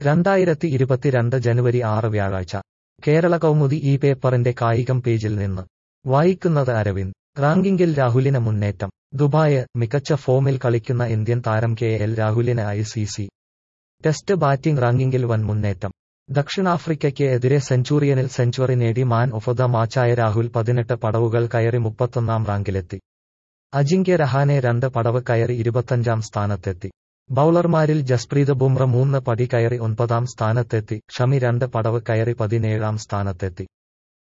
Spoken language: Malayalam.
രണ്ടായിരത്തി ഇരുപത്തിരണ്ട് ജനുവരി ആറ് വ്യാഴാഴ്ച കേരള കൗമുദി ഈ പേപ്പറിന്റെ കായികം പേജിൽ നിന്ന് വായിക്കുന്നത് അരവിന്ദ് റാങ്കിങ്ങിൽ രാഹുലിന് മുന്നേറ്റം ദുബായ് മികച്ച ഫോമിൽ കളിക്കുന്ന ഇന്ത്യൻ താരം കെ എൽ രാഹുലിന് I C C test batting റാങ്കിങ്ങിൽ വൻ മുന്നേറ്റം ദക്ഷിണാഫ്രിക്കയ്ക്ക് എതിരെ സെഞ്ചുറിയനിൽ സെഞ്ചുറി നേടി മാൻ ഓഫ് ദ മാച്ചായ രാഹുൽ പതിനെട്ട് പടവുകൾ കയറി മുപ്പത്തൊന്നാം റാങ്കിലെത്തി അജിങ്ക്യ രഹാനെ രണ്ട് പടവ് കയറി ഇരുപത്തഞ്ചാം സ്ഥാനത്തെത്തി ബൌളർമാരിൽ ജസ്പ്രീത് ബുംറ മൂന്ന് പടി കയറി ഒൻപതാം സ്ഥാനത്തെത്തി ഷമി രണ്ട് പടവ് കയറി പതിനേഴാം സ്ഥാനത്തെത്തി